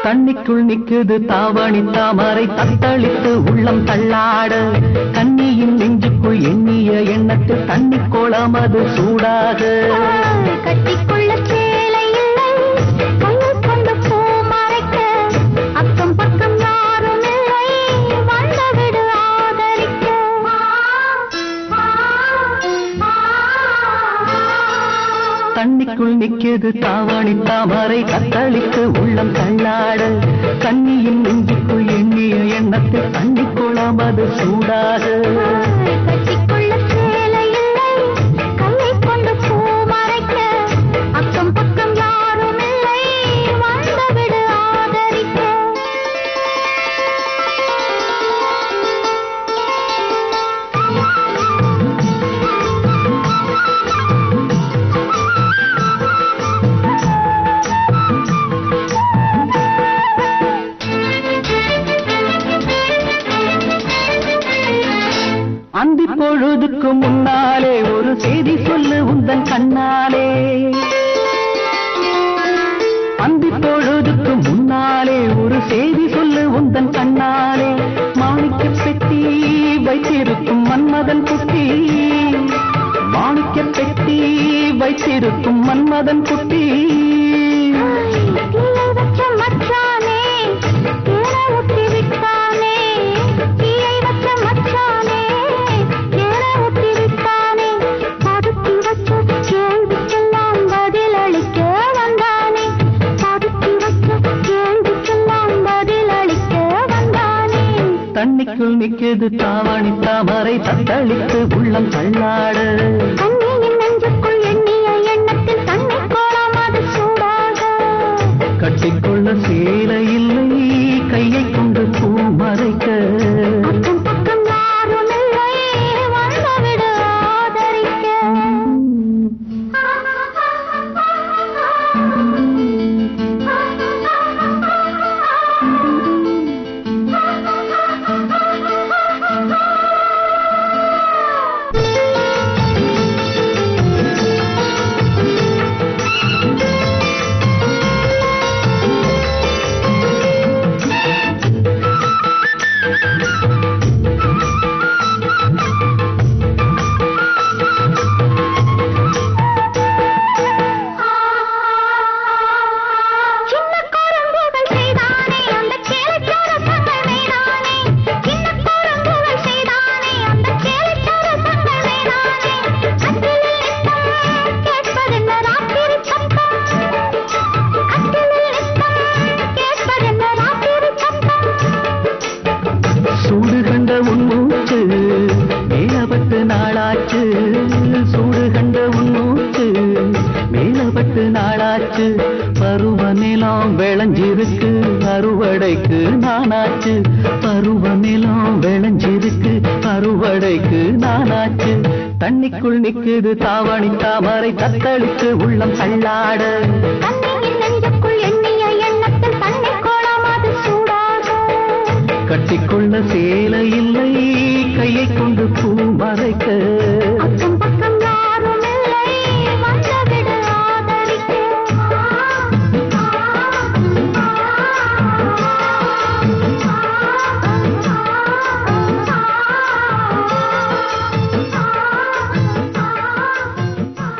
தண்ணிக்குள் நிக்குது தாவணி தாமரை தத்தளித்து உள்ளம் தள்ளாட கண்ணியின் நெஞ்சுக்குள் எண்ணிய எண்ணத்தில் தண்ணி கோலம் அது சூடாக கட்டிக்கொள்ள சேலை இல்லை கையில் கொண்டு பூ மறைக்க அக்கம் பக்கம் யாரும் இல்லை வந்தவிடு ஆதரிக்க தண்ணிக்குள் நிக்குது தாவணி தாமரை தத்தளித்து உள்ளம் தள்ளாட கண்ணியின் நெஞ்சுக்குள் எண்ணிய எண்ணத்தில் தண்ணி கோலம் அது சூடாக கட்டிக்கொள்ள சேலை இல்லை கையை கொண்டு பூ மறைக்க அக்கம் பக்கம் யாரும் இல்லை வந்தவிடு ஆதரிக்க அந்தி பொழுதுக்கு முன்னாலே ஒரு செய்தி சொல்லு உந்தன் கண்ணாலே அந்தி பொழுதுக்கு முன்னாலே ஒரு செய்தி சொல்லு உந்தன் கண்ணாலே மாணிக்க பெட்டி வைத்திருக்கும் மன்மதன் குட்டி மாணிக்க பெட்டி வைத்திருக்கும் மன்மதன் குட்டி தீயை வச்ச மச்சானே தேனை ஊத்தி விட்டானே தீயை வச்ச மச்சானே தேனை ஊத்தி விட்டானே பதுக்கி வச்ச கேள்விக்கெல்லாம் பதிலளிக்க வந்தானே பதுக்கி வச்ச கேள்விக்கெல்லாம் பதிலளிக்க வந்தானே தண்ணிக்குள் நிற்குது தாவணி தாமரை தத்தளித்து உள்ளம் தள்ளாட கண்ணியின் நெஞ்சுக்குள் எண்ணிய எண்ணத்தில் தன்னை கோலம் அது சூடாக கட்டிக்கொள்ள சேலை இல்லை கையை கொண்டு பூ மறைக்க அக்கம் பக்கம் யாரும் இல்லை வந்தவிடு ஆதரிக்க சின்ன குறும்புகள் செய்தானே அந்த சேலைச்சார சங்கள் வேணானே சின்ன குறும்புகள் செய்தானே அந்த சேலைச்சார சங்கள் வேணானே அக்கிலில் நித்தம் கேட்பதென்ன ராத்திரி சத்தம் அக்கிலில் நித்தம் கேட்பதென்ன ராத்திரி சத்தம் சூடு கண்ட உன் மூச்சு மேலப்பட்டு நாளாச்சு சூடு கண்ட உன் மூச்சு மேலப்பட்டு நாளாச்சு பருவ நிலம் விளைஞ்சிருக்கு அறுவடைக்கு நானாச்சு பருவ நிலம் விளைஞ்சிருக்கு அறுவடைக்கு நானாச்சு தண்ணிக்குள் நிக்குது தாவணி தாமரை தத்தளித்து உள்ளம் தள்ளாட கண்ணியின் நெஞ்சுக்குள் எண்ணிய எண்ணத்தில் தன்னை கோலம் அது சூடாக கட்டிக்கொள்ள சேலை இல்லை கையை கொண்டு பூ மறைக்க